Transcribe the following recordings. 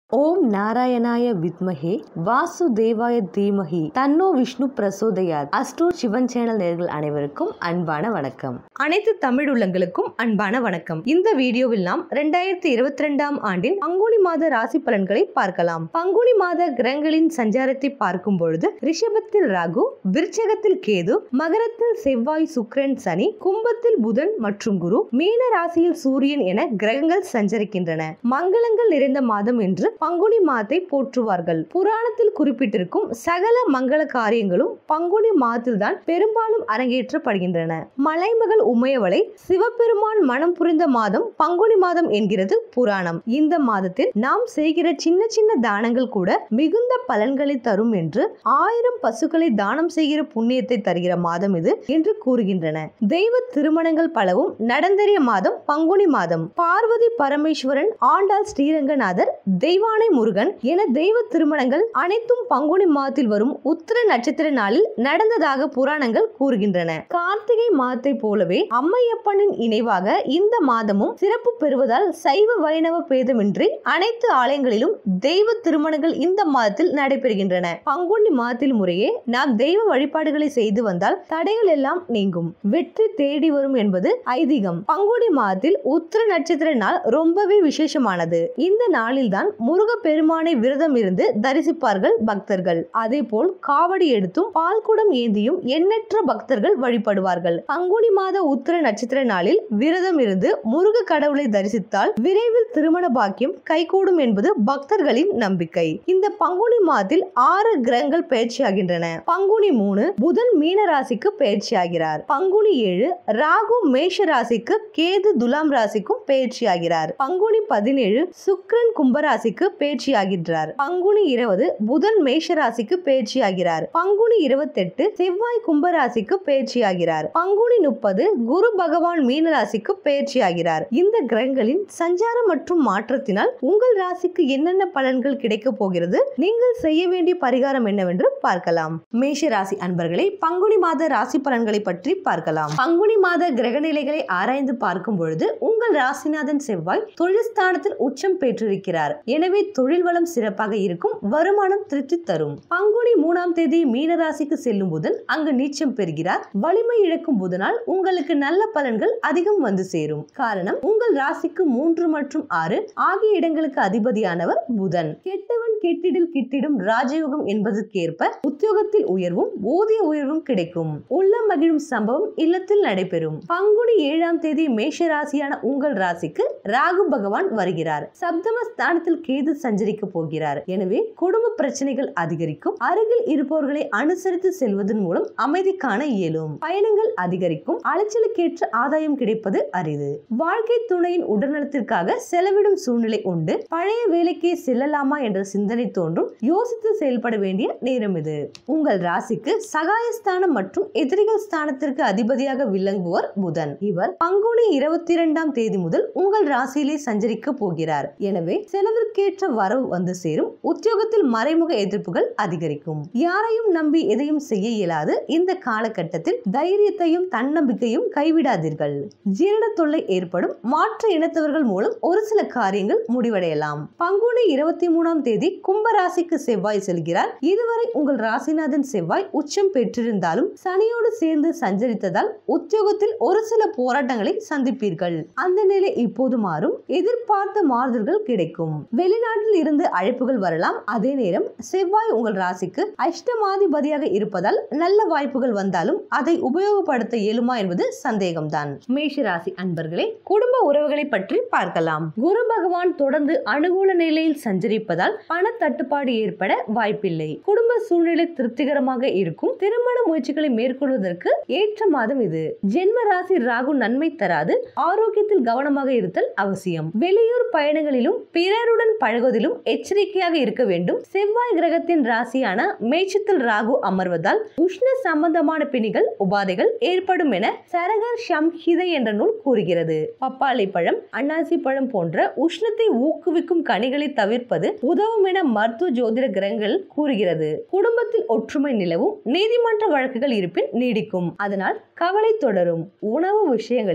ஓம் நாராயணாய வித்மஹே வாசுதேவாய தீமஹி தன்னோ விஷ்ணு பிரசோதயாத் அஸ்ட்ரோ சிவன் சேனல் நேர்கள் அனைவருக்கும் அன்பான வணக்கம் அனைத்து தமிழ் உள்ளங்களுக்கும் அன்பான வணக்கம் இந்த வீடியோவில் நாம் ரெண்டாயிரத்தி இருபத்தி ரெண்டாம் ஆண்டின் பங்குனி மாத ராசி பலன்களை பார்க்கலாம் பங்குனி மாத கிரகங்களின் சஞ்சாரத்தை பார்க்கும் பொழுது ரிஷபத்தில் ராகு விருச்சகத்தில் கேது மகரத்தில் செவ்வாய் சுக்கிரன் சனி கும்பத்தில் புதன் மற்றும் குரு மீன ராசியில் சூரியன் என கிரகங்கள் சஞ்சரிக்கின்றன மங்களங்கள் நிறைந்த மாதம் என்று பங்குனி மாதத்தை போற்றுவார்கள் புராணத்தில் குறிப்பிட்டிருக்கும் சகல மங்கள காரியங்களும் பங்குனி மாதத்தில்தான் பெரும்பாலும் அரங்கேற்றப்படுகின்றன மலைமகள் உமையவளை சிவபெருமான் மனம் புரிந்த மாதம் பங்குனி மாதம் என்கிறது புராணம் இந்த மாதத்தில் நாம் செய்கிற சின்ன சின்ன தானங்கள் கூட மிகுந்த பலன்களை தரும் என்று ஆயிரம் பசுக்களை தானம் செய்கிற புண்ணியத்தை தருகிற மாதம் இது என்று கூறுகின்றன தெய்வ திருமணங்கள் பலவும் நடந்தேறிய மாதம் பங்குனி மாதம் பார்வதி பரமேஸ்வரன் ஆண்டாள் ஸ்ரீரங்கநாதர் தெய்வானை முருகன் என தெய்வ திருமணங்கள் அனைத்தும் பங்குனி மாதத்தில் வரும் உத்திர நட்சத்திர நாளில் நடந்ததாக புராணங்கள் கூறுகின்றன கார்த்திகை மாதத்தை போலவே அம்மையப்பனின் இணைவாக இந்த மாதமும் சிறப்பு பெறுவதால் சைவ வைணவ பேதமின்றி அனைத்து ஆலயங்களிலும் தெய்வ திருமணங்கள் இந்த மாதத்தில் நடைபெறுகின்றன பங்குனி மாதத்தில் முறையே நாம் தெய்வ வழிபாடுகளை செய்து வந்தால் தடைகள் எல்லாம் நீங்கும் வெற்றி தேடி வரும் என்பது ஐதீகம் பங்குனி மாதத்தில் உத்திர நட்சத்திர நாள் ரொம்பவே விசேஷமானது இந்த நாளில்தான் முருக பெருமானை விரதம் இருந்து தரிசிப்பார்கள் பக்தர்கள் அதே போல் காவடி எடுத்தும் பால்குடம் ஏந்தியும் எண்ணற்ற பக்தர்கள் வழிபடுவார்கள் பங்குனி மாத உத்திர நட்சத்திர நாளில் விரதம் இருந்து முருக கடவுளை தரிசித்தால் விரைவில் திருமண பாக்கியம் கைகூடும் என்பது பக்தர்களின் நம்பிக்கை இந்த பங்குனி மாதத்தில் ஆறு கிரகங்கள் பயிற்சியாகின்றன பங்குனி மூணு புதன் மீன ராசிக்கு பயிற்சியாகிறார் பங்குனி ஏழு ராகு மேஷ ராசிக்கு கேது துலாம் ராசிக்கும் பயிற்சியாகிறார் பங்குனி பதினேழு சுக்கிரன் கும்பராசிக்கு பயிற்சியாகின்றார் பங்குனி இருபது புதன் மேஷ ராசிக்கு பயிற்சியாகிறார் பங்குனி இருபத்தெட்டு செவ்வாய் கும்பராசிக்கு பயிற்சியாகிறார் பங்குனி முப்பது குரு பகவான் மீன ராசிக்கு பயிற்சியாகிறார் இந்த கிரகங்களின் சஞ்சாரம் மற்றும் மாற்றத்தினால் உங்கள் ராசிக்கு என்னென்ன பலன்கள் கிடைக்க போகிறது நீங்கள் செய்ய வேண்டிய பரிகாரம் என்னவென்று பார்க்கலாம் மேஷ ராசி அன்பர்களை பங்குனி மாத ராசி பலன்களை பற்றி பார்க்கலாம் பங்குனி மாத கிரக நிலைகளை ஆராய்ந்து பார்க்கும் பொழுது உங்கள் ராசிநாதன் செவ்வாய் தொழில் ஸ்தானத்தில் உச்சம் பெற்றிருக்கிறார் எனவே தொழில் வளம் சிறப்பாக இருக்கும் வருமானம் திருப்தி தரும் பங்குனி மூணாம் தேதி மீன ராசிக்கு செல்லும் புதன் அங்கு நீச்சம் பெறுகிறார் வலிமை இழக்கும் புதனால் உங்களுக்கு நல்ல பலன்கள் அதிகம் வந்து சேரும் காரணம் உங்கள் ராசிக்கு மூன்று மற்றும் ஆறு ஆகிய இடங்களுக்கு அதிபதியானவர் புதன் கெட்டவன் கெட்டிடில் கிட்டிடும் ராஜயோகம் என்பதற்கேற்ப உத்தியோகத்தில் உயர்வும் ஊதிய உயர்வும் கிடைக்கும் உள்ளம் மகிழும் சம்பவம் இல்லத்தில் நடைபெறும் பங்குனி ஏழாம் தேதி மேஷ ராசியான உங்கள் ராசிக்கு ராகு பகவான் வருகிறார் சப்தம ஸ்தானத்தில் கேது சஞ்சரிக்க போகிறார் எனவே குடும்ப பிரச்சனைகள் அதிகரிக்கும் அருகில் இருப்பவர்களை அனுசரித்து செல்வதன் மூலம் அமைதி காண இயலும் பயணங்கள் அதிகரிக்கும் அலைச்சலுக்கேற்ற ஆதாயம் கிடைப்பது அரிது வாழ்க்கை துணையின் உடல்நலத்திற்காக செலவிடும் சூழ்நிலை உண்டு பழைய வேலைக்கே செல்லலாமா என்ற சிந்தனை தோன்றும் யோசித்து செயல்பட வேண்டிய நேரம் இது உங்கள் ராசிக்கு சகாயஸ்தானம் மற்றும் எதிரிகள் ஸ்தானத்திற்கு அதிபதியாக விளங்குவர் புதன் இவர் பங்குனி இருபத்தி இரண்டாம் தேதி முதல் உங்கள் ராசியிலே சஞ்சரிக்க போகிறார் எனவே செலவிற்கேற்ற வரவு வந்து சேரும் உத்தியோகத்தில் மறைமுக எதிர்ப்புகள் அதிகரிக்கும் யாரையும் நம்பி எதையும் செய்ய இயலாது இந்த காலகட்டத்தில் தைரியத்தையும் தன்னம்பிக்கையும் கைவிடாதீர்கள் ஜீரண தொல்லை ஏற்படும் மாற்று இனத்தவர்கள் மூலம் ஒரு சில காரியங்கள் முடிவடையலாம் பங்குனி இருபத்தி மூணாம் தேதி கும்ப ராசிக்கு செவ்வாய் செல்கிறார் இதுவரை உங்கள் ராசிநாதன் செவ்வாய் உச்சம் பெற்றிருந்தாலும் சனியோடு சேர்ந்து சஞ்சரித்ததால் உத்தியோகத்தில் ஒரு சில போராட்டங்களை சந்திப்பீர்கள் அந்த நிலை இப்போது மாறும் எதிர்பார்த்த மாறுதல்கள் கிடைக்கும் வெளிநாட்டில் இருந்து அழைப்புகள் வரலாம் அதே நேரம் செவ்வாய் உங்கள் ராசிக்கு அஷ்டமாதிபதியாக இருப்பதால் நல்ல வாய்ப்புகள் வந்தாலும் அதை உபயோகப்படுத்த இயலுமா என்பது சந்தேகம்தான் மேஷ ராசி அன்பர்களே குடும்ப உறவுகளை பற்றி பார்க்கலாம் குரு பகவான் தொடர்ந்து அனுகூல நிலையில் சஞ்சரிப்பதால் பண தட்டுப்பாடு ஏற்பட வாய்ப்பில்லை குடும்ப சூழ்நிலை திருப்திகரமாக இருக்கும் திருமண முயற்சிகளை மேற்கொள்வதற்கு ஏற்ற மாதம் இது ஜென்ம ராசி ராகு நன்மை தராது ஆரோக்கியத்தில் கவனமாக இருத்தல் அவசியம் வெளியூர் பயணங்களிலும் பிறருடன் பழகுவதிலும் எச்சரிக்கையாக இருக்க வேண்டும் செவ்வாய் கிரகத்தின் ராசியான மேட்சத்தில் ராகு அமர்வதால் உஷ்ண சம்பந்தமான பிணிகள் உபாதைகள் ஏற்படும் என சரகர் சம்ஹிதை என்ற நூல் கூறுகிறது பப்பாளி பழம் அன்னாசி பழம் போன்ற உஷ்ணத்தை ஊக்குவிக்கும் கனிகளை தவிர்ப்பது உதவும் என மருத்துவ ஜோதிட கிரகங்கள் கூறுகிறது குடும்பத்தில் ஒற்றுமை நிலவும் நீதிமன்ற வழக்குகள் இருப்பின் நீடிக்கும் அதனால் கவலை தொடரும் உணவு விஷயங்களில்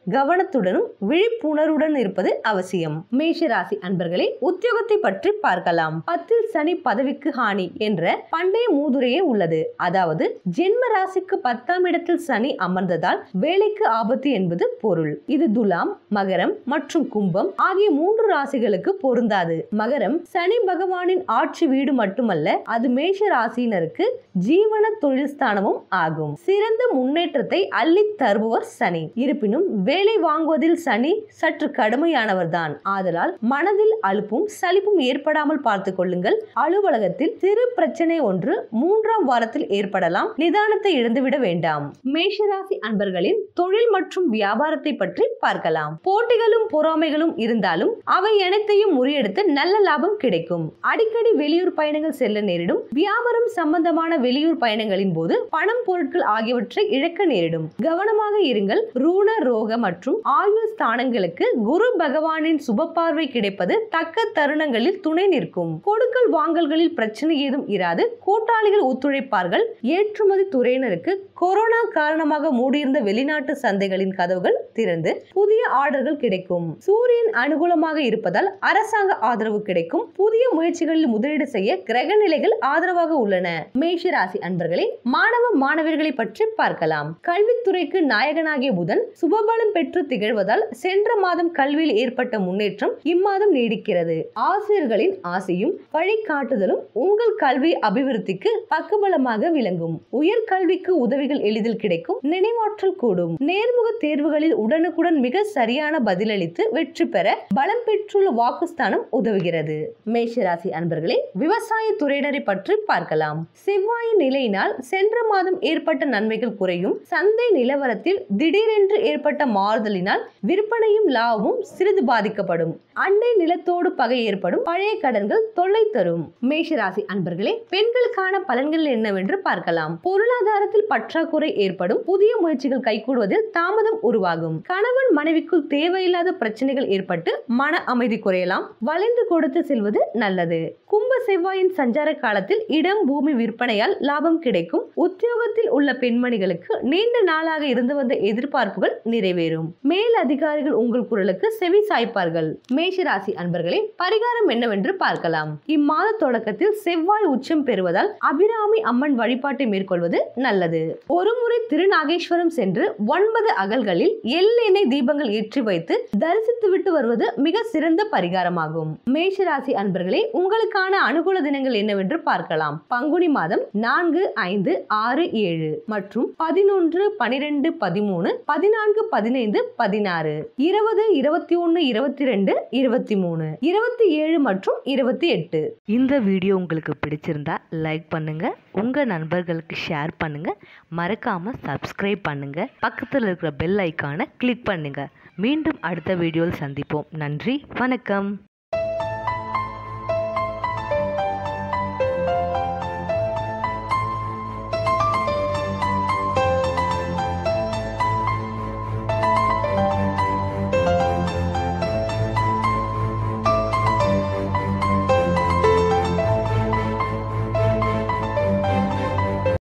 கவனத்துடனும் விழிப்புணர்வுடன் இருப்பது அவசியம் மேஷ ராசி அன்பர்களே உத்தியோகத்தை பற்றி பார்க்கலாம் பத்தில் சனி பதவிக்கு ஹானி என்ற பண்டைய மூதுரையே உள்ளது அதாவது ஜென்ம ராசிக்கு பத்தாம் இடத்தில் சனி அமர்ந்ததால் வேலைக்கு ஆபத்து என்பது பொருள் இது துலாம் மகரம் மற்றும் கும்பம் ஆகிய மூன்று ராசிகளுக்கு பொருந்தாது மகரம் சனி பகவானின் ஆட்சி வீடு மட்டுமல்ல அது மேஷ ராசியினருக்கு ஜீவன தொழில் ஸ்தானமும் ஆகும் சிறந்த முன்னேற்றத்தை அள்ளி தருபவர் சனி இருப்பினும் வேலை வாங்குவதில் சனி சற்று கடுமையானவர்தான் ஆதலால் மனதில் அலுப்பும் சலிப்பும் ஏற்படாமல் பார்த்துக் கொள்ளுங்கள் அலுவலகத்தில் சிறு பிரச்சனை ஒன்று மூன்றாம் வாரத்தில் ஏற்படலாம் நிதானத்தை இழந்துவிட வேண்டாம் மேஷராசி அன்பர்களின் தொழில் மற்றும் வியாபாரத்தை பற்றி பார்க்கலாம் போட்டிகளும் பொறாமைகளும் இருந்தாலும் அவை அனைத்தையும் முறியடித்து நல்ல லாபம் கிடைக்கும் அடிக்கடி வெளியூர் பயணங்கள் செல்ல நேரிடும் வியாபாரம் சம்பந்தமான வெளியூர் பயணங்களின் போது பணம் பொருட்கள் ஆகியவற்றை இழக்க நேரிடும் கவனமாக இருங்கள் ரூண ரோக மற்றும் ஆயுள் ஸ்தானங்களுக்கு குரு பகவானின் சுப பார்வை கிடைப்பது தக்க தருணங்களில் துணை நிற்கும் கொடுக்கல் வாங்கல்களில் பிரச்சனை ஏதும் இராது கூட்டாளிகள் ஒத்துழைப்பார்கள் ஏற்றுமதி துறையினருக்கு கொரோனா காரணமாக மூடியிருந்த வெளிநாட்டு சந்தைகளின் கதவுகள் திறந்து புதிய ஆர்டர்கள் கிடைக்கும் சூரியன் அனுகூலமாக இருப்பதால் அரசாங்க ஆதரவு கிடைக்கும் புதிய முயற்சிகளில் முதலீடு செய்ய கிரக நிலைகள் ஆதரவாக உள்ளன மேஷ ராசி அன்பர்களே மாணவ மாணவர்களை பற்றி பார்க்கலாம் கல்வித்துறைக்கு நாயகனாகிய புதன் சுபபலம் பெற்று திகழ்வதால் சென்ற மாதம் கல்வியில் ஏற்பட்ட முன்னேற்றம் இம்மாதம் நீடிக்கிறது ஆசிரியர்களின் ஆசையும் வழிகாட்டுதலும் உங்கள் கல்வி அபிவிருத்திக்கு பக்கபலமாக விளங்கும் உயர்கல்விக்கு உதவிகள் எளிதில் கிடைக்கும் நினைவாற்றல் கூடும் நேர்முக தேர்வுகளில் உடனுக்குடன் மிக சரியான பதிலளித்து வெற்றி பெற பலம் பெற்றுள்ள வாக்குஸ்தானம் உதவுகிறது மேஷராசி அன்பர்களே விவசாய துறையினரை பற்றி பார்க்கலாம் செவ்வாயின் நிலையினால் சென்ற மாதம் ஏற்பட்ட நன்மைகள் குறையும் சந்தை நிலவரத்தில் திடீரென்று ஏற்பட்ட மாறுதலினால் விற்பனையும் லாபமும் சிறிது பாதிக்கப்படும் அண்டை நிலத்தோடு பகை ஏற்படும் பழைய கடன்கள் தொல்லை தரும் மேஷராசி அன்பர்களே பெண்களுக்கான பலன்கள் என்னவென்று பார்க்கலாம் பொருளாதாரத்தில் பற்றாக்குறை ஏற்படும் புதிய முயற்சிகள் கைகூடுவதில் தாமதம் உருவாகும் கணவன் மனைவிக்குள் தேவையில்லாத பிரச்சனைகள் ஏற்பட்டு மன அமைதி குறையலாம் வளைந்து கொடுத்து செல்வது நல்லது கும்ப செவ்வாயின் சஞ்சார காலத்தில் இடம் பூமி விற்பனையால் லாபம் கிடைக்கும் உத்தியோகத்தில் உள்ள பெண்மணிகளுக்கு நீண்ட நாளாக இருந்து வந்த எதிர்பார்ப்புகள் நிறைவேறும் மேல் அதிகாரிகள் உங்கள் குரலுக்கு செவி சாய்ப்பார்கள் மேஷராசி அன்பர்களே பரிகாரம் என்னவென்று பார்க்கலாம் இம்மாத தொடக்கத்தில் செவ்வாய் உச்சம் பெறுவதால் அபிராமி அம்மன் வழிபாட்டை மேற்கொள்வது நல்லது ஒருமுறை திருநாகேஸ்வரம் சென்று ஒன்பது அகல்களில் எள்ளெண்ணெய் தீபங்கள் ஏற்றி வைத்து தரிசித்து விட்டு வருவது மிக சிறந்த பரிகாரமாகும் மேஷராசி அன்பர்களே உங்களுக்கான அனுகூல தினங்கள் என்னவென்று பார்க்கலாம் பங்குனி மாதம் நான்கு ஐந்து ஆறு ஏழு மற்றும் பதினொன்று பனிரெண்டு பதிமூணு பதினான்கு பதினைந்து பதினாறு இருபது இருபத்தி ஒன்று இருபத்தி ரெண்டு இருபத்தி மூணு இருபத்தி ஏழு மற்றும் இருபத்தி எட்டு இந்த வீடியோ உங்களுக்கு பிடிச்சிருந்தா லைக் பண்ணுங்க உங்க நண்பர்களுக்கு ஷேர் பண்ணுங்க மறக்காம சப்ஸ்கிரைப் பண்ணுங்க பக்கத்தில் இருக்கிற பெல் ஐக்கானை கிளிக் பண்ணுங்க மீண்டும் அடுத்த வீடியோவில் சந்திப்போம் நன்றி வணக்கம்